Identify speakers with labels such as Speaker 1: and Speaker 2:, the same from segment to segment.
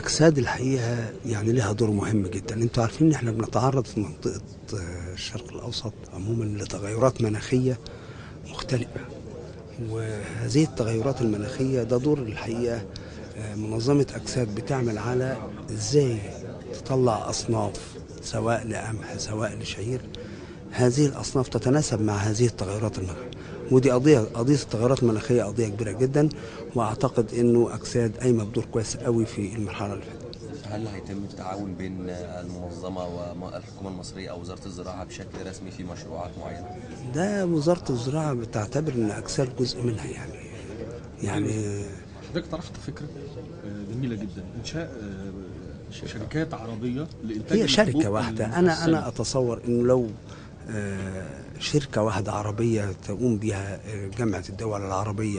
Speaker 1: الاكساد الحقيقه يعني لها دور مهم جدا انتوا عارفين ان احنا بنتعرض في منطقه آه، الشرق الاوسط عموما لتغيرات مناخيه مختلفه وهذه التغيرات المناخيه ده دور الحقيقه آه، منظمه اكساد بتعمل على ازاي تطلع اصناف سواء لقمح سواء لشعير هذه الاصناف تتناسب مع هذه التغيرات المناخيه ودي قضيه قضيه التغيرات المناخيه قضيه كبيره جدا واعتقد انه اكساد قايمه بدور كويس قوي في المرحله اللي فاتت
Speaker 2: هل هيتم التعاون بين المنظمة والحكومة المصرية أو وزارة الزراعة بشكل رسمي في مشروعات معينة؟
Speaker 1: ده وزاره الزراعه بتعتبر ان اكساد جزء منها يعني يعني
Speaker 3: حضرتك طرحت فكره آه، جميله جدا انشاء آه، شركات عربيه لانتاج
Speaker 1: هي شركه
Speaker 3: الحبوب
Speaker 1: واحده انا
Speaker 3: المحسنة.
Speaker 1: انا اتصور انه لو آه، شركه واحده عربيه تقوم بها آه، جامعه الدول العربيه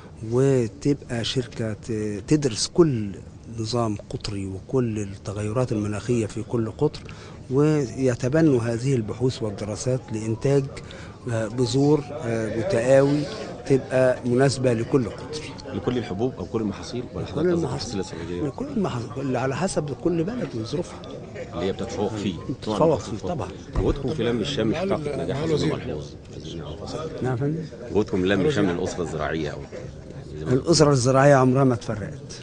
Speaker 1: وتبقى شركه ت- تدرس كل نظام قطري وكل التغيرات المناخيه في كل قطر ويتبنوا هذه البحوث والدراسات لانتاج آه، بذور آه، وتقاوي تبقى مناسبه لكل قطر
Speaker 4: لكل الحبوب او كل المحاصيل ولا
Speaker 1: كل
Speaker 4: حضرتك قصدك
Speaker 1: المحاصيل
Speaker 4: المحاصيل الصعيديه
Speaker 1: كل المحاصيل على حسب كل بلد وظروفها
Speaker 4: اللي هي بتتفوق فيه
Speaker 1: بتتفوق فيه طبعا
Speaker 4: جهودكم في لم الشمل حققت نجاح هذه الملحوظ عايزين نعرف أصلاً.
Speaker 1: نعم يا فندم
Speaker 4: جهودكم لم شمل الاسره الزراعيه او
Speaker 1: الأسرة الزراعية عمرها ما اتفرقت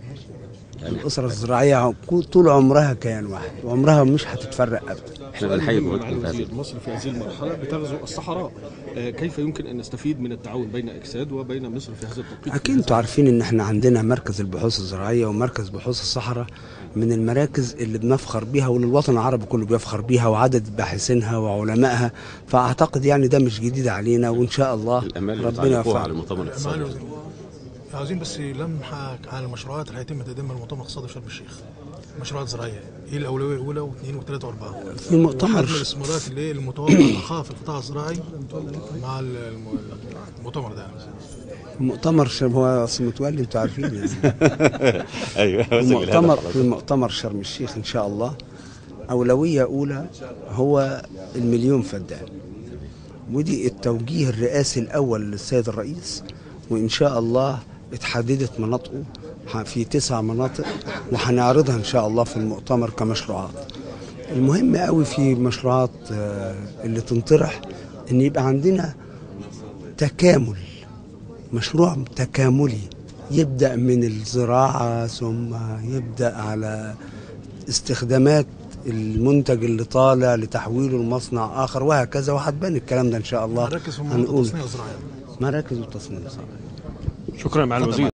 Speaker 1: الأسرة الزراعية طول عمرها كيان واحد وعمرها مش هتتفرق أبدا
Speaker 4: احنا بنحيي
Speaker 3: مع
Speaker 4: جهودكم في
Speaker 3: الوزير
Speaker 4: هذه
Speaker 3: مصر في هذه المرحله بتغزو الصحراء آه، كيف يمكن ان نستفيد من التعاون بين اكساد وبين مصر في هذا التوقيت
Speaker 1: أكيد أنتوا عارفين إن إحنا عندنا مركز البحوث الزراعية ومركز بحوث الصحراء من المراكز اللي بنفخر بيها واللي الوطن العربي كله بيفخر بيها وعدد باحثينها وعلمائها فأعتقد يعني ده مش جديد علينا وإن شاء الله
Speaker 4: الامال اللي
Speaker 1: ربنا
Speaker 4: بتعلقوها على
Speaker 1: يوفقنا
Speaker 4: المؤتمر الاقتصادي
Speaker 5: عاوزين بس لمحة على المشروعات اللي هيتم تقديمها المؤتمر الاقتصادي في شرم الشيخ مشروعات زراعية ايه الأولوية الأولى واثنين وثلاثة وأربعة
Speaker 1: في مؤتمر
Speaker 5: حجم الاستثمارات اللي هي المتوقع ضخها في القطاع الزراعي مع الم- المؤتمر ده
Speaker 1: مؤتمر شرم هو أصل متولي أنتوا عارفين يعني
Speaker 4: ايوه
Speaker 1: في المؤتمر في المؤتمر شرم الشيخ ان شاء الله اولويه اولى هو المليون فدان ودي التوجيه الرئاسي الاول للسيد الرئيس وان شاء الله اتحددت مناطقه ح- في تسع مناطق وهنعرضها ان شاء الله في المؤتمر كمشروعات المهم قوي في مشروعات آه، اللي تنطرح ان يبقى عندنا تكامل مشروع تكاملي يبدأ من الزراعة ثم يبدأ على استخدامات المنتج اللي طالع لتحويله لمصنع آخر وهكذا وهتبان الكلام ده إن شاء الله
Speaker 5: ركز في مناطق
Speaker 1: هنقول
Speaker 5: التصنيع الزراعي
Speaker 1: مراكز التصنيع صحيح.
Speaker 3: شكرا مع الوزير